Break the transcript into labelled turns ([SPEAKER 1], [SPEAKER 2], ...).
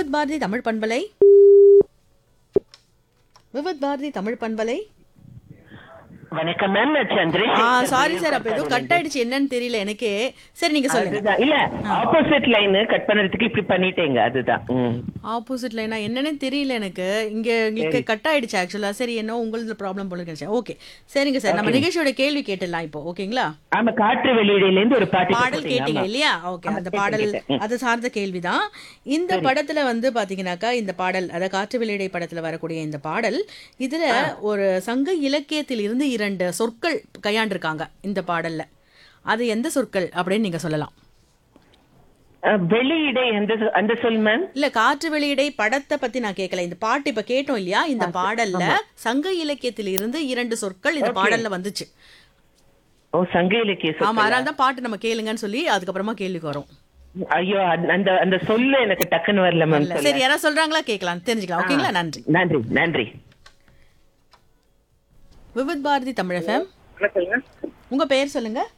[SPEAKER 1] விவித் பாரதி தமிழ் பண்பலை விவித் பாரதி தமிழ் பண்பலை
[SPEAKER 2] வணக்கம் மேம் நான்
[SPEAKER 1] ஆ
[SPEAKER 2] சந்திரசேகர்
[SPEAKER 1] சாரி சார் அப்ப ஏதோ கட் ஆயிடுச்சு என்னன்னு தெரியல எனக்கே சரி நீங்க சொல்லுங்க
[SPEAKER 2] அதுதான் இல்ல ஆப்போசிட் லைன் கட் பண்றதுக்கு இப்படி பண்ணிட்டேங்க அதுதான் ம்.
[SPEAKER 1] ஆப்போசிட் லைனா என்னன்னே தெரியல எனக்கு இங்க உங்களுக்கு கட் ஆயிடுச்சு ஆக்சுவலா சரி என்ன உங்களுக்கு ப்ராப்ளம் போல இருக்கு ஓகே சரிங்க சார் நம்ம நிகழ்ச்சியோட கேள்வி கேட்டுடலாம் இப்போ ஓகேங்களா
[SPEAKER 2] ஆமா காற்று வெளியீடுல இருந்து ஒரு பாட்டு
[SPEAKER 1] பாடல்
[SPEAKER 2] போட்டீங்க,
[SPEAKER 1] கேட்டீங்க
[SPEAKER 2] ஆமா.
[SPEAKER 1] இல்லையா ஓகே அந்த
[SPEAKER 2] கேட்டேன்,
[SPEAKER 1] பாடல்
[SPEAKER 2] கேட்டேன்.
[SPEAKER 1] அது சார்ந்த கேள்விதான் இந்த படத்துல வந்து பாத்தீங்கன்னாக்கா இந்த பாடல் அதாவது காற்று வெளியிடை படத்துல வரக்கூடிய இந்த பாடல் இதுல ஒரு சங்க இலக்கியத்தில் இருந்து இரண்டு சொற்கள் கையாண்டிருக்காங்க இந்த பாடல்ல அது எந்த சொற்கள் அப்படின்னு நீங்க சொல்லலாம்
[SPEAKER 2] அஹ், வெளியீடு எந்த சொ- அந்த சொல் மேம்
[SPEAKER 1] இல்ல காற்று வெளியிடை படத்தை பத்தி நான் கேட்கல இந்த பாட்டு இப்ப கேட்டோம் இல்லையா இந்த பாடல்ல சங்க இலக்கியத்தில் இருந்து இரண்டு சொற்கள் இந்த பாடல்ல வந்துச்சு
[SPEAKER 2] ஓ சங்க இலக்கிய சொல்
[SPEAKER 1] ஆமா அதனால தான் பாட்டு நம்ம கேளுங்கன்னு சொல்லி அதுக்கப்புறமா கேள்விக்கு வரும்
[SPEAKER 2] ஐயோ அந்த- அந்த அந்த சொல்லு எனக்கு டக்குன்னு வரல மேம்
[SPEAKER 1] இல்ல, சரி யாராவது சொல்றாங்களா கேட்கலாம் தெரிஞ்சுக்கலாம் ஓகேங்களா நன்றி
[SPEAKER 2] நன்றி நன்றி
[SPEAKER 1] விவித் பாரதி தமிழ் எஃப்எம் உங்க பெயர் சொல்லுங்க